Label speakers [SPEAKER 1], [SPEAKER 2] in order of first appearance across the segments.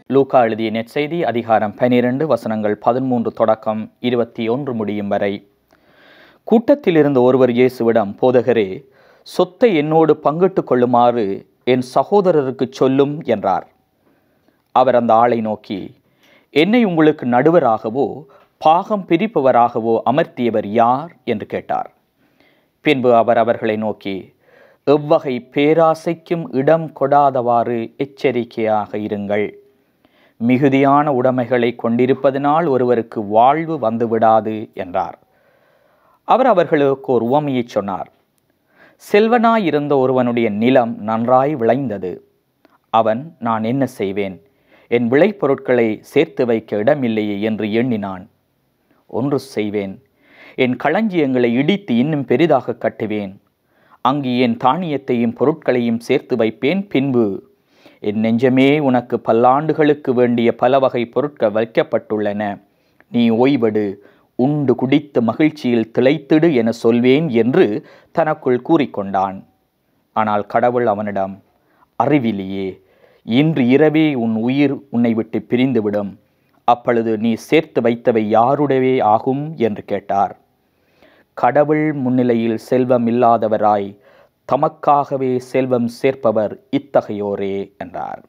[SPEAKER 1] லூக்கா எழுதிய நெற்செய்தி அதிகாரம் பனிரெண்டு வசனங்கள் பதிமூன்று தொடக்கம் இருபத்தி ஒன்று முடியும் வரை கூட்டத்தில் இருந்த ஒருவர் இயேசுவிடம் போதகரே சொத்தை என்னோடு பங்கிட்டுக் கொள்ளுமாறு என் சகோதரருக்கு சொல்லும் என்றார் அவர் அந்த ஆளை நோக்கி என்னை உங்களுக்கு நடுவராகவோ பாகம் பிரிப்பவராகவோ அமர்த்தியவர் யார் என்று கேட்டார் பின்பு அவர் அவர்களை நோக்கி எவ்வகை பேராசைக்கும் இடம் கொடாதவாறு எச்சரிக்கையாக இருங்கள் மிகுதியான உடைமைகளை கொண்டிருப்பதனால் ஒருவருக்கு வாழ்வு வந்துவிடாது என்றார் அவர் அவர்களுக்கு ஒரு உவமையை சொன்னார் செல்வனாயிருந்த ஒருவனுடைய நிலம் நன்றாய் விளைந்தது அவன் நான் என்ன செய்வேன் என் விளைபொருட்களை சேர்த்து வைக்க இடமில்லையே என்று எண்ணினான் ஒன்று செய்வேன் என் களஞ்சியங்களை இடித்து இன்னும் பெரிதாக கட்டுவேன் அங்கு என் தானியத்தையும் பொருட்களையும் சேர்த்து வைப்பேன் பின்பு என் நெஞ்சமே உனக்கு பல்லாண்டுகளுக்கு வேண்டிய பல வகை பொருட்கள் வைக்கப்பட்டுள்ளன நீ ஓய்வெடு உண்டு குடித்து மகிழ்ச்சியில் திளைத்திடு என சொல்வேன் என்று தனக்குள் கூறிக்கொண்டான் ஆனால் கடவுள் அவனிடம் அறிவிலியே இன்று இரவே உன் உயிர் உன்னை விட்டு பிரிந்துவிடும் அப்பொழுது நீ சேர்த்து வைத்தவை யாருடையவே ஆகும் என்று கேட்டார் கடவுள் முன்னிலையில் செல்வம் இல்லாதவராய் தமக்காகவே செல்வம் சேர்ப்பவர் இத்தகையோரே என்றார்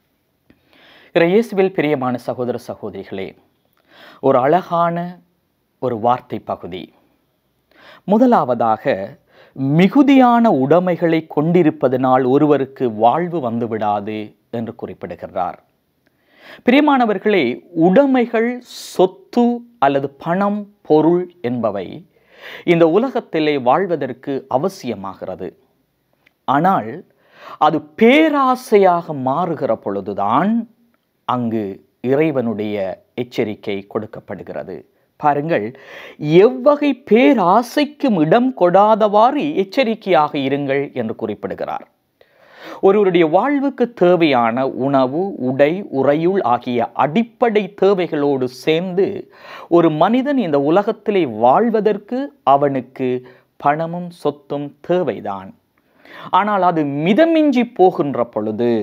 [SPEAKER 1] இயேசுவில் பிரியமான சகோதர சகோதரிகளே ஒரு அழகான ஒரு வார்த்தை பகுதி முதலாவதாக மிகுதியான உடைமைகளை கொண்டிருப்பதனால் ஒருவருக்கு வாழ்வு வந்துவிடாது என்று குறிப்பிடுகிறார் பிரியமானவர்களே உடைமைகள் சொத்து அல்லது பணம் பொருள் என்பவை இந்த உலகத்திலே வாழ்வதற்கு அவசியமாகிறது ஆனால் அது பேராசையாக மாறுகிற பொழுதுதான் அங்கு இறைவனுடைய எச்சரிக்கை கொடுக்கப்படுகிறது பாருங்கள் எவ்வகை பேராசைக்கும் இடம் கொடாதவாறு எச்சரிக்கையாக இருங்கள் என்று குறிப்பிடுகிறார் ஒருவருடைய வாழ்வுக்கு தேவையான உணவு உடை உறையுள் ஆகிய அடிப்படை தேவைகளோடு சேர்ந்து ஒரு மனிதன் இந்த உலகத்திலே வாழ்வதற்கு அவனுக்கு பணமும் சொத்தும் தேவைதான் ஆனால் அது மிதமிஞ்சி போகின்ற பொழுது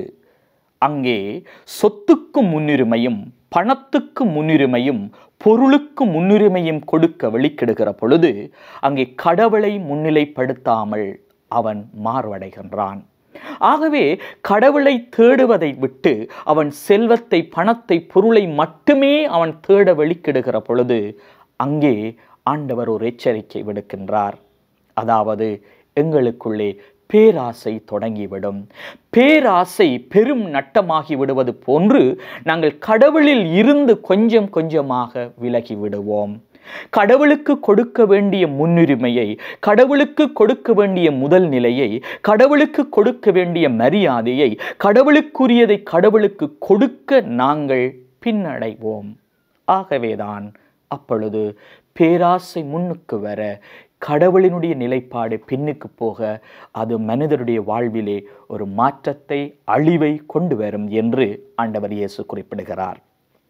[SPEAKER 1] அங்கே சொத்துக்கு முன்னுரிமையும் பணத்துக்கு முன்னுரிமையும் பொருளுக்கு முன்னுரிமையும் கொடுக்க வெளிக்கிடுகிற பொழுது அங்கே கடவுளை முன்னிலைப்படுத்தாமல் அவன் மார்வடைகின்றான் ஆகவே கடவுளை தேடுவதை விட்டு அவன் செல்வத்தை பணத்தை பொருளை மட்டுமே அவன் தேட வெளிக்கிடுகிற பொழுது அங்கே ஆண்டவர் ஒரு எச்சரிக்கை விடுக்கின்றார் அதாவது எங்களுக்குள்ளே பேராசை தொடங்கிவிடும் பேராசை பெரும் நட்டமாகி விடுவது போன்று நாங்கள் கடவுளில் இருந்து கொஞ்சம் கொஞ்சமாக விலகி விடுவோம் கடவுளுக்கு கொடுக்க வேண்டிய முன்னுரிமையை கடவுளுக்கு கொடுக்க வேண்டிய முதல் நிலையை கடவுளுக்கு கொடுக்க வேண்டிய மரியாதையை கடவுளுக்குரியதை கடவுளுக்கு கொடுக்க நாங்கள் பின்னடைவோம் ஆகவேதான் அப்பொழுது பேராசை முன்னுக்கு வர கடவுளினுடைய நிலைப்பாடு பின்னுக்கு போக அது மனிதருடைய வாழ்விலே ஒரு மாற்றத்தை அழிவை கொண்டு வரும் என்று ஆண்டவர் இயேசு குறிப்பிடுகிறார்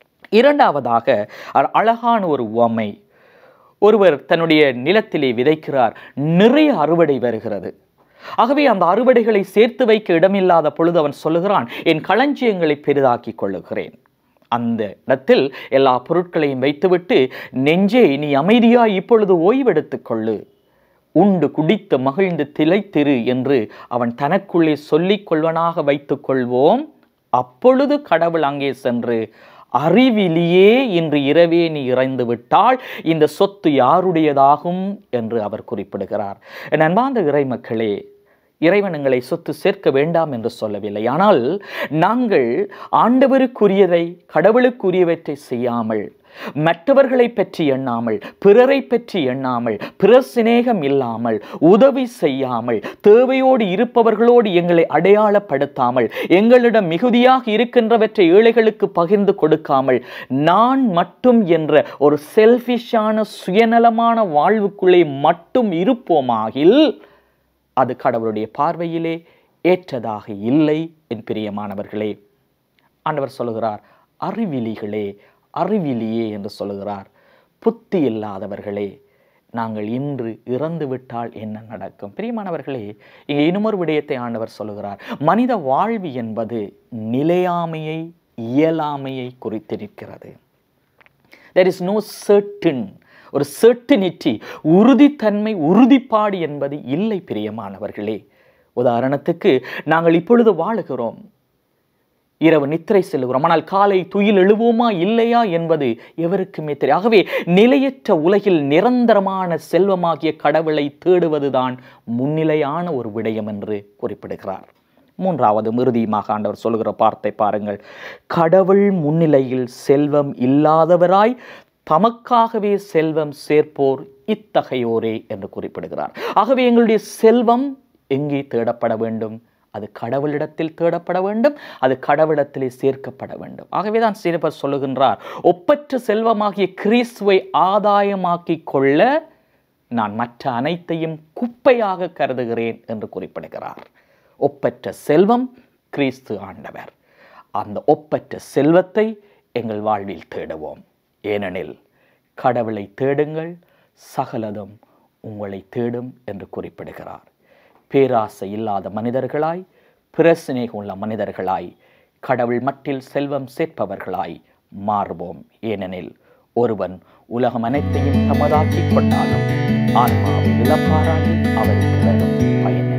[SPEAKER 1] இரண்டாவதாக அழகான ஒரு உவமை ஒருவர் தன்னுடைய நிலத்திலே விதைக்கிறார் நிறைய அறுவடை வருகிறது ஆகவே அந்த அறுவடைகளை சேர்த்து வைக்க இடமில்லாத பொழுது அவன் சொல்லுகிறான் என் களஞ்சியங்களை பெரிதாக்கி கொள்ளுகிறேன் அந்த இடத்தில் எல்லா பொருட்களையும் வைத்துவிட்டு நெஞ்சே நீ அமைதியாய் இப்பொழுது ஓய்வெடுத்துக் கொள்ளு உண்டு குடித்து மகிழ்ந்து திளைத்திரு என்று அவன் தனக்குள்ளே சொல்லிக் கொள்வனாக வைத்துக் கொள்வோம் அப்பொழுது கடவுள் அங்கே சென்று அறிவிலியே இன்று இரவே நீ இறைந்து விட்டால் இந்த சொத்து யாருடையதாகும் என்று அவர் குறிப்பிடுகிறார் என் அன்பார்ந்த இறை மக்களே இறைவன் எங்களை சொத்து சேர்க்க வேண்டாம் என்று சொல்லவில்லை ஆனால் நாங்கள் ஆண்டவருக்குரியதை கடவுளுக்குரியவற்றை செய்யாமல் மற்றவர்களை பற்றி எண்ணாமல் பிறரை பற்றி எண்ணாமல் பிற சிநேகம் இல்லாமல் உதவி செய்யாமல் தேவையோடு இருப்பவர்களோடு எங்களை அடையாளப்படுத்தாமல் எங்களிடம் மிகுதியாக இருக்கின்றவற்றை ஏழைகளுக்கு பகிர்ந்து கொடுக்காமல் நான் மட்டும் என்ற ஒரு செல்ஃபிஷான சுயநலமான வாழ்வுக்குள்ளே மட்டும் இருப்போமாகில் அது கடவுளுடைய பார்வையிலே ஏற்றதாக இல்லை என் பிரியமானவர்களே ஆண்டவர் சொல்லுகிறார் அறிவிலிகளே அறிவிலியே என்று சொல்லுகிறார் புத்தி இல்லாதவர்களே நாங்கள் இன்று இறந்து விட்டால் என்ன நடக்கும் பிரியமானவர்களே இங்கே இன்னுமொரு விடயத்தை ஆண்டவர் சொல்லுகிறார் மனித வாழ்வு என்பது நிலையாமையை இயலாமையை குறித்திருக்கிறது there is no certain ஒரு certainty உறுதித்தன்மை உறுதிப்பாடு என்பது இல்லை பிரியமானவர்களே உதாரணத்துக்கு நாங்கள் இப்பொழுது வாழுகிறோம் இரவு நித்திரை செல்கிறோம் ஆனால் காலை துயில் எழுவோமா இல்லையா என்பது எவருக்குமே தெரியும் ஆகவே நிலையற்ற உலகில் நிரந்தரமான செல்வமாகிய கடவுளை தேடுவதுதான் முன்னிலையான ஒரு விடயம் என்று குறிப்பிடுகிறார் மூன்றாவது மிருதியுமாக ஆண்டவர் சொல்லுகிற வார்த்தை பாருங்கள் கடவுள் முன்னிலையில் செல்வம் இல்லாதவராய் தமக்காகவே செல்வம் சேர்ப்போர் இத்தகையோரே என்று குறிப்பிடுகிறார் ஆகவே எங்களுடைய செல்வம் எங்கே தேடப்பட வேண்டும் அது கடவுளிடத்தில் தேடப்பட வேண்டும் அது கடவுளிடத்திலே சேர்க்கப்பட வேண்டும் ஆகவே தான் சிறப்பர் சொல்லுகின்றார் ஒப்பற்ற செல்வமாகிய கிறிஸ்துவை ஆதாயமாக்கிக் கொள்ள நான் மற்ற அனைத்தையும் குப்பையாக கருதுகிறேன் என்று குறிப்பிடுகிறார் ஒப்பற்ற செல்வம் கிறிஸ்து ஆண்டவர் அந்த ஒப்பற்ற செல்வத்தை எங்கள் வாழ்வில் தேடுவோம் ஏனெனில் கடவுளை தேடுங்கள் சகலதும் உங்களை தேடும் என்று குறிப்பிடுகிறார் பேராசை இல்லாத மனிதர்களாய் பிரசினை உள்ள மனிதர்களாய் கடவுள் மட்டில் செல்வம் சேர்ப்பவர்களாய் மாறுவோம் ஏனெனில் ஒருவன் உலகம் அனைத்தையும் தமதாக்கிக் கொண்டாலும் ஆன்மாவை இழப்பாராயில் அவருக்கு வரும் பயன்